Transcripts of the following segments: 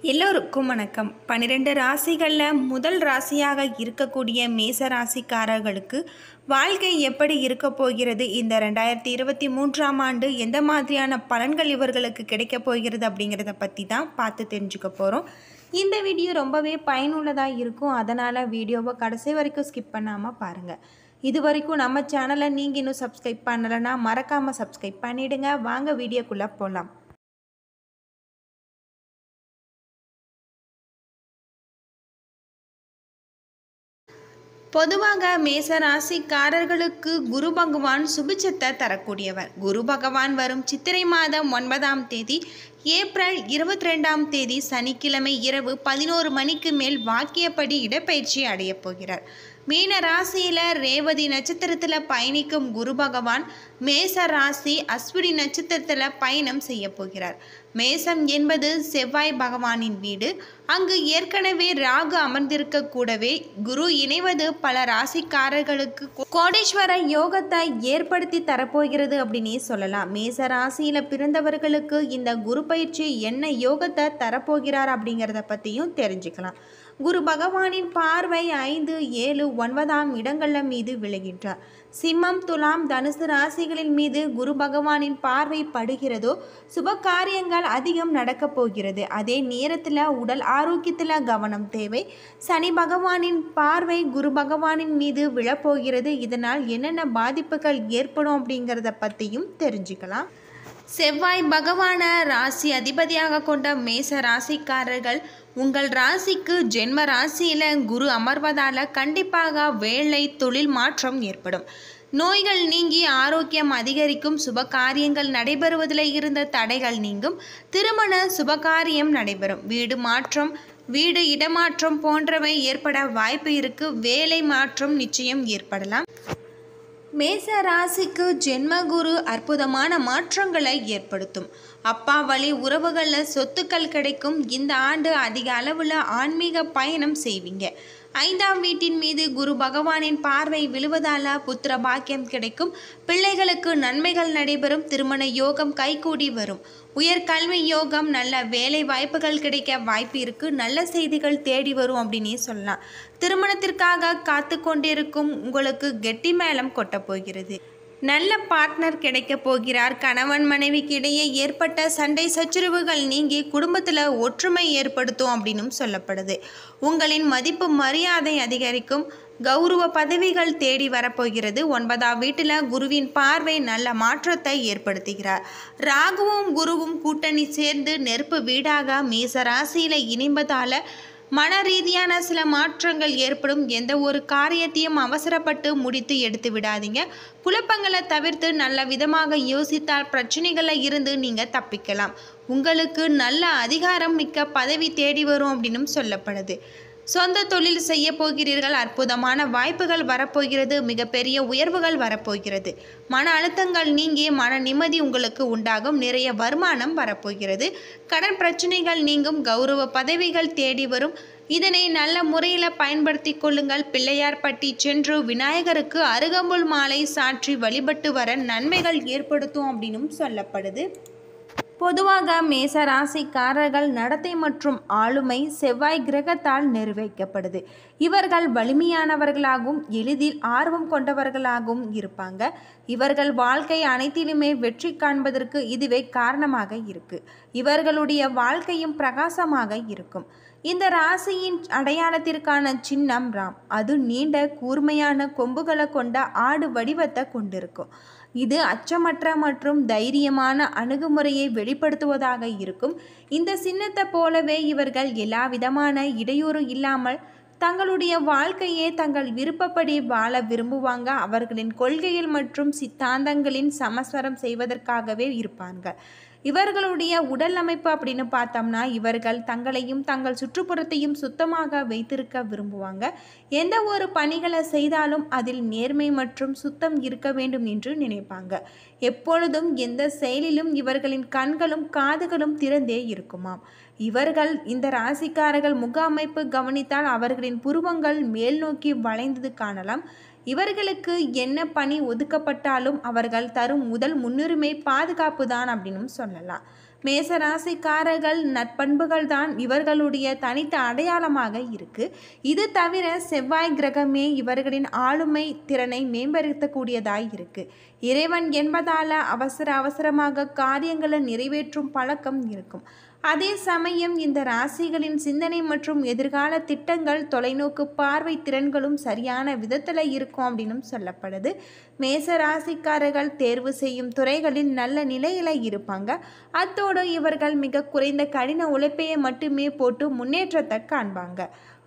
எல்லோருக்கும் வணக்கம் பன்னிரெண்டு ராசிகளில் முதல் ராசியாக இருக்கக்கூடிய மேச ராசிக்காரர்களுக்கு வாழ்க்கை எப்படி இருக்க போகிறது இந்த ரெண்டாயிரத்தி இருபத்தி மூன்றாம் ஆண்டு எந்த மாதிரியான பலன்கள் இவர்களுக்கு கிடைக்க போகிறது அப்படிங்கிறத பற்றி தான் பார்த்து தெரிஞ்சுக்க போகிறோம் இந்த வீடியோ ரொம்பவே பயனுள்ளதாக இருக்கும் அதனால் வீடியோவை கடைசி வரைக்கும் ஸ்கிப் பண்ணாமல் பாருங்கள் இது வரைக்கும் நம்ம சேனலை நீங்கள் இன்னும் சப்ஸ்கிரைப் பண்ணலைன்னா மறக்காமல் சப்ஸ்கிரைப் பண்ணிவிடுங்க வாங்க வீடியோக்குள்ளே போகலாம் பொதுவாக மேச ராசிக்காரர்களுக்கு குரு பகவான் சுபிச்சத்தை தரக்கூடியவர் குரு பகவான் வரும் சித்திரை மாதம் ஒன்பதாம் தேதி ஏப்ரல் இருபத்தி ரெண்டாம் தேதி சனிக்கிழமை இரவு பதினோரு மணிக்கு மேல் வாக்கியப்படி இடப்பெயர்ச்சி அடையப் போகிறார் மீன ராசியில் ரேவதி நட்சத்திரத்தில் பயணிக்கும் குரு பகவான் மேச ராசி அஸ்வினி நட்சத்திரத்தில் பயணம் செய்ய போகிறார் மேசம் என்பது செவ்வாய் பகவானின் வீடு அங்கு ஏற்கனவே ராகு அமர்ந்திருக்க கூடவே குரு இணைவது பல ராசிக்காரர்களுக்கு கோடீஸ்வர யோகத்தை ஏற்படுத்தி தரப்போகிறது அப்படின்னே சொல்லலாம் மேச ராசியில் பிறந்தவர்களுக்கு இந்த குரு பயிற்சி என்ன யோகத்தை தரப்போகிறார் அப்படிங்கிறத பற்றியும் தெரிஞ்சுக்கலாம் குரு பகவானின் பார்வை ஐந்து ஏழு ஒன்பதாம் இடங்களில் மீது விழுகின்றார் சிம்மம் துலாம் தனுசு ராசிகளின் மீது குரு பகவானின் பார்வை படுகிறதோ சுப காரியங்கள் அதிகம் நடக்கப் போகிறது அதே நேரத்தில் உடல் ஆரோக்கியத்தில் கவனம் தேவை சனி பகவானின் பார்வை குரு பகவானின் மீது விழப்போகிறது இதனால் என்னென்ன பாதிப்புகள் ஏற்படும் அப்படிங்கிறத பற்றியும் தெரிஞ்சுக்கலாம் செவ்வாய் பகவான ராசி அதிபதியாக கொண்ட மேச ராசிக்காரர்கள் உங்கள் ராசிக்கு ஜென்ம ராசியில் குரு அமர்வதால் கண்டிப்பாக வேலை தொழில் மாற்றம் ஏற்படும் நோய்கள் நீங்கி ஆரோக்கியம் அதிகரிக்கும் சுப காரியங்கள் நடைபெறுவதில் இருந்த தடைகள் நீங்கும் திருமண சுபகாரியம் நடைபெறும் வீடு மாற்றம் வீடு இடமாற்றம் போன்றவை ஏற்பட வாய்ப்பு இருக்கு வேலை மாற்றம் நிச்சயம் ஏற்படலாம் மேச ராசிக்கு ஜென்மகுரு அற்புதமான மாற்றங்களை ஏற்படுத்தும் அப்பா வழி உறவுகளில் சொத்துக்கள் கிடைக்கும் இந்த ஆண்டு அதிக அளவில் ஆன்மீக பயணம் செய்வீங்க ஐந்தாம் வீட்டின் மீது குரு பகவானின் பார்வை விழுவதால புத்திர பாக்கியம் கிடைக்கும் பிள்ளைகளுக்கு நன்மைகள் நடைபெறும் திருமண யோகம் கைகூடி வரும் உயர்கல்வி யோகம் நல்ல வேலை வாய்ப்புகள் கிடைக்க வாய்ப்பு இருக்கு நல்ல செய்திகள் தேடி வரும் அப்படின்னே சொல்லலாம் திருமணத்திற்காக காத்து கொண்டிருக்கும் உங்களுக்கு கெட்டி மேளம் கொட்டப் போகிறது நல்ல பார்ட்னர் கிடைக்க போகிறார் கணவன் மனைவிக்கு இடையே ஏற்பட்ட சண்டை சச்சரவுகள் நீங்கி குடும்பத்தில் ஒற்றுமை ஏற்படுத்தும் அப்படின்னும் சொல்லப்படுது உங்களின் மதிப்பு மரியாதை அதிகரிக்கும் கௌரவ பதவிகள் தேடி வரப்போகிறது ஒன்பதாம் வீட்டில் குருவின் பார்வை நல்ல மாற்றத்தை ஏற்படுத்துகிறார் ராகுவும் குருவும் கூட்டணி சேர்ந்து நெருப்பு வீடாக மேச ராசியில் இணைம்பதால் மன ரீதியான சில மாற்றங்கள் ஏற்படும் எந்த ஒரு காரியத்தையும் அவசரப்பட்டு முடித்து எடுத்து விடாதீங்க குழப்பங்களை தவிர்த்து நல்ல விதமாக யோசித்தால் பிரச்சனைகளில் இருந்து நீங்கள் தப்பிக்கலாம் உங்களுக்கு நல்ல அதிகாரம் மிக்க பதவி தேடி வரும் அப்படின்னும் சொல்லப்படுது சொந்த தொழில் செய்ய போகிறீர்கள் அற்புதமான வாய்ப்புகள் வரப்போகிறது மிகப்பெரிய உயர்வுகள் வரப்போகிறது மன அழுத்தங்கள் நீங்கி மன நிம்மதி உங்களுக்கு உண்டாகும் நிறைய வருமானம் வரப்போகிறது கடன் பிரச்சனைகள் நீங்கும் கௌரவ பதவிகள் தேடி வரும் இதனை நல்ல முறையில் பயன்படுத்தி கொள்ளுங்கள் பிள்ளையார்பட்டி சென்று விநாயகருக்கு அருகம்புல் மாலை சாற்றி வழிபட்டு வர நன்மைகள் ஏற்படுத்தும் அப்படின்னும் சொல்லப்படுது பொதுவாக மேச ராசிக்காரர்கள் நடத்தை மற்றும் ஆளுமை செவ்வாய் கிரகத்தால் நிர்வகிக்கப்படுது இவர்கள் வலிமையானவர்களாகவும் எளிதில் ஆர்வம் கொண்டவர்களாகவும் இருப்பாங்க இவர்கள் வாழ்க்கை அனைத்திலுமே வெற்றி காண்பதற்கு இதுவே காரணமாக இருக்கு இவர்களுடைய வாழ்க்கையும் பிரகாசமாக இருக்கும் இந்த ராசியின் அடையாளத்திற்கான சின்னம் ராம் அது நீண்ட கூர்மையான கொம்புகளை கொண்ட ஆடு வடிவத்தை கொண்டிருக்கும் இது அச்சமற்ற மற்றும் தைரியமான அணுகுமுறையை வெளிப்படுத்துவதாக இருக்கும் இந்த சின்னத்தை போலவே இவர்கள் எல்லா விதமான இடையூறு இல்லாமல் தங்களுடைய வாழ்க்கையை தங்கள் விருப்பப்படி வாழ விரும்புவாங்க அவர்களின் கொள்கைகள் மற்றும் சித்தாந்தங்களின் சமஸ்வரம் செய்வதற்காகவே இருப்பாங்க இவர்களுடைய உடல் அமைப்பு அப்படின்னு பார்த்தோம்னா இவர்கள் தங்களையும் தங்கள் சுற்றுப்புறத்தையும் சுத்தமாக வைத்திருக்க விரும்புவாங்க எந்த ஒரு பணிகளை செய்தாலும் அதில் நேர்மை மற்றும் சுத்தம் இருக்க வேண்டும் என்று நினைப்பாங்க எப்பொழுதும் எந்த செயலிலும் இவர்களின் கண்களும் காதுகளும் திறந்தே இருக்குமாம் இவர்கள் இந்த ராசிக்காரர்கள் முக அமைப்பு கவனித்தால் அவர்களின் புருவங்கள் மேல் நோக்கி வளைந்தது காணலாம் இவர்களுக்கு என்ன பணி ஒதுக்கப்பட்டாலும் அவர்கள் தரும் முதல் முன்னுரிமை பாதுகாப்பு தான் அப்படின்னும் சொல்லலாம் மேசராசிக்காரர்கள் நற்பண்புகள் தான் இவர்களுடைய தனித்த அடையாளமாக இருக்கு இது தவிர செவ்வாய் கிரகமே இவர்களின் ஆளுமை திறனை மேம்படுத்தக்கூடியதாய் இருக்கு இறைவன் என்பதால அவசர அவசரமாக காரியங்களை நிறைவேற்றும் பழக்கம் இருக்கும் அதே சமயம் இந்த ராசிகளின் சிந்தனை மற்றும் எதிர்கால திட்டங்கள் தொலைநோக்கு பார்வை திறன்களும் சரியான விதத்தில் இருக்கும் அப்படின்னு சொல்லப்படுது மேச ராசிக்காரர்கள் தேர்வு செய்யும் துறைகளில் நல்ல நிலையில் இருப்பாங்க அத்தோடு இவர்கள் மிக குறைந்த கடின உழைப்பையை மட்டுமே போட்டு முன்னேற்றத்தை காண்பாங்க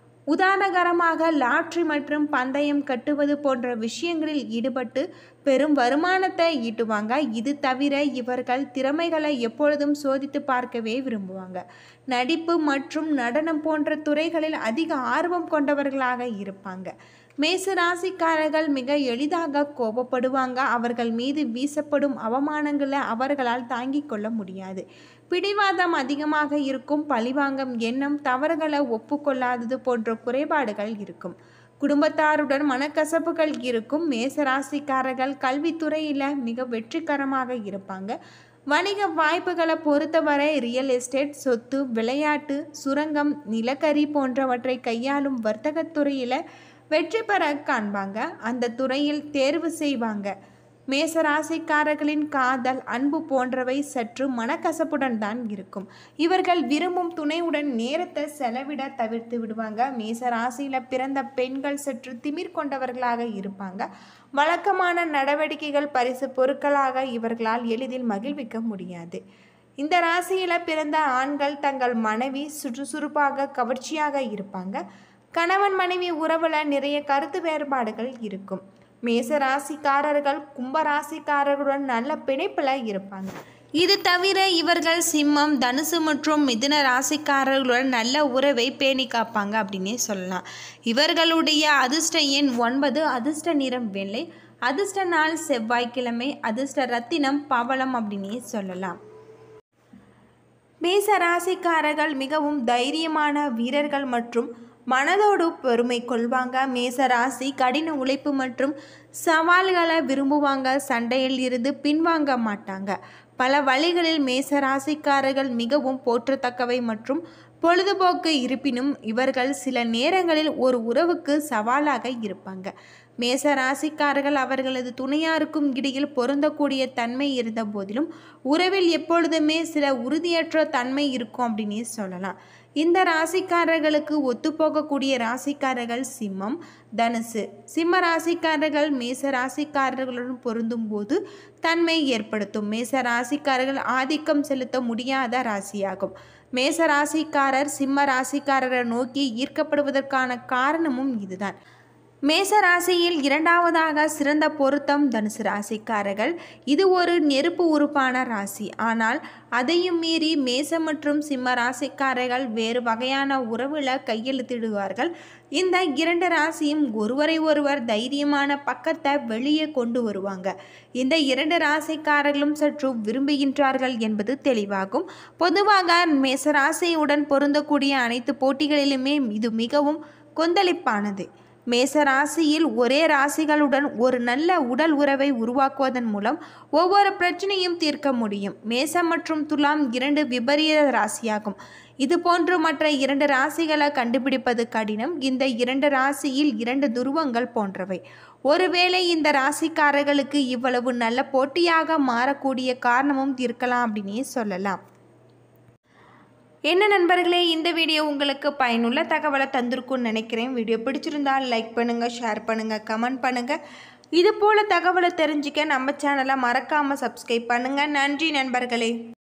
உதாரணகரமாக லாட்ரி மற்றும் பந்தயம் கட்டுவது போன்ற விஷயங்களில் ஈடுபட்டு பெரும் வருமானத்தை ஈட்டுவாங்க இது தவிர இவர்கள் திறமைகளை எப்பொழுதும் சோதித்து பார்க்கவே விரும்புவாங்க நடிப்பு மற்றும் நடனம் போன்ற துறைகளில் அதிக ஆர்வம் கொண்டவர்களாக இருப்பாங்க மேச ராசிக்காரர்கள் மிக எளிதாக கோபப்படுவாங்க அவர்கள் மீது வீசப்படும் அவமானங்களை அவர்களால் தாங்கிக் கொள்ள முடியாது பிடிவாதம் அதிகமாக இருக்கும் பழிவாங்கும் எண்ணம் தவறுகளை ஒப்புக்கொள்ளாதது போன்ற குறைபாடுகள் இருக்கும் குடும்பத்தாருடன் மனக்கசப்புகள் இருக்கும் மேசராசிக்காரர்கள் கல்வித்துறையில் மிக வெற்றிகரமாக இருப்பாங்க வணிக வாய்ப்புகளை பொறுத்தவரை ரியல் எஸ்டேட் சொத்து விளையாட்டு சுரங்கம் நிலக்கரி போன்றவற்றை கையாளும் வர்த்தகத்துறையில் வெற்றி பெற காண்பாங்க அந்த துறையில் தேர்வு செய்வாங்க மேசராசிக்காரர்களின் காதல் அன்பு போன்றவை சற்று மனக்கசப்புடன் தான் இருக்கும் இவர்கள் விரும்பும் துணையுடன் நேரத்தை செலவிட தவிர்த்து விடுவாங்க மேசராசியில் பிறந்த பெண்கள் சற்று திமிர் கொண்டவர்களாக இருப்பாங்க வழக்கமான நடவடிக்கைகள் பரிசு பொருட்களாக இவர்களால் எளிதில் மகிழ்விக்க முடியாது இந்த ராசியில் பிறந்த ஆண்கள் தங்கள் மனைவி சுறுசுறுப்பாக கவர்ச்சியாக இருப்பாங்க கணவன் மனைவி உறவில் நிறைய கருத்து வேறுபாடுகள் இருக்கும் மேச ராசிக்காரர்கள் கும்ப ராசிக்காரர்களுடன் நல்ல பிணைப்பில் இருப்பாங்க இது தவிர இவர்கள் சிம்மம் தனுசு மற்றும் மிதுன ராசிக்காரர்களுடன் நல்ல உறவை பேணி காப்பாங்க அப்படின்னே சொல்லலாம் இவர்களுடைய அதிர்ஷ்ட எண் ஒன்பது அதிர்ஷ்ட நிறம் வெள்ளை அதிர்ஷ்ட நாள் செவ்வாய்க்கிழமை அதிர்ஷ்ட ரத்தினம் பவளம் அப்படின்னே சொல்லலாம் மேச ராசிக்காரர்கள் மிகவும் தைரியமான வீரர்கள் மற்றும் மனதோடு பெருமை கொள்வாங்க மேச ராசி கடின உழைப்பு மற்றும் சவால்களை விரும்புவாங்க சண்டையில் இருந்து பின்வாங்க மாட்டாங்க பல வழிகளில் மேச ராசிக்காரர்கள் மிகவும் போற்றத்தக்கவை மற்றும் பொழுதுபோக்கு இருப்பினும் இவர்கள் சில நேரங்களில் ஒரு உறவுக்கு சவாலாக இருப்பாங்க மேச ராசிக்காரர்கள் அவர்களது துணையாருக்கும் இடையில் பொருந்தக்கூடிய தன்மை இருந்த போதிலும் உறவில் எப்பொழுதுமே சில உறுதியற்ற தன்மை இருக்கும் அப்படின்னு சொல்லலாம் இந்த ராசிக்காரர்களுக்கு ஒத்துப்போகக்கூடிய ராசிக்காரர்கள் சிம்மம் தனுசு சிம்ம ராசிக்காரர்கள் மேச ராசிக்காரர்களுடன் பொருந்தும் போது தன்மை ஏற்படுத்தும் மேச ராசிக்காரர்கள் ஆதிக்கம் செலுத்த முடியாத ராசியாகும் மேச ராசிக்காரர் சிம்ம ராசிக்காரரை நோக்கி ஈர்க்கப்படுவதற்கான காரணமும் இதுதான் மேச ராசியில் இரண்டாவதாக சிறந்த பொருத்தம் தனுசு ராசிக்காரர்கள் இது ஒரு நெருப்பு உறுப்பான ராசி ஆனால் அதையும் மீறி மேச மற்றும் சிம்ம ராசிக்காரர்கள் வேறு வகையான உறவில் கையெழுத்திடுவார்கள் இந்த இரண்டு ராசியும் ஒருவரை ஒருவர் தைரியமான பக்கத்தை வெளியே கொண்டு வருவாங்க இந்த இரண்டு ராசிக்காரர்களும் சற்று விரும்புகின்றார்கள் என்பது தெளிவாகும் பொதுவாக மேச ராசியுடன் பொருந்தக்கூடிய அனைத்து போட்டிகளிலுமே இது மிகவும் கொந்தளிப்பானது மேச ராசியில் ஒரே ராசிகளுடன் ஒரு நல்ல உடல் உறவை உருவாக்குவதன் மூலம் ஒவ்வொரு பிரச்சனையும் தீர்க்க முடியும் மேசம் மற்றும் துலாம் இரண்டு விபரீத ராசியாகும் இது போன்று மற்ற இரண்டு ராசிகளை கண்டுபிடிப்பது கடினம் இந்த இரண்டு ராசியில் இரண்டு துருவங்கள் போன்றவை ஒருவேளை இந்த ராசிக்காரர்களுக்கு இவ்வளவு நல்ல போட்டியாக மாறக்கூடிய காரணமும் இருக்கலாம் அப்படின்னே சொல்லலாம் என்ன நண்பர்களே இந்த வீடியோ உங்களுக்கு பயனுள்ள தகவலை தந்திருக்கும்னு நினைக்கிறேன் வீடியோ பிடிச்சிருந்தால் லைக் பண்ணுங்கள் ஷேர் பண்ணுங்கள் கமெண்ட் பண்ணுங்கள் இது போல் தகவலை தெரிஞ்சுக்க நம்ம சேனலை மறக்காமல் சப்ஸ்கிரைப் பண்ணுங்கள் நன்றி நண்பர்களே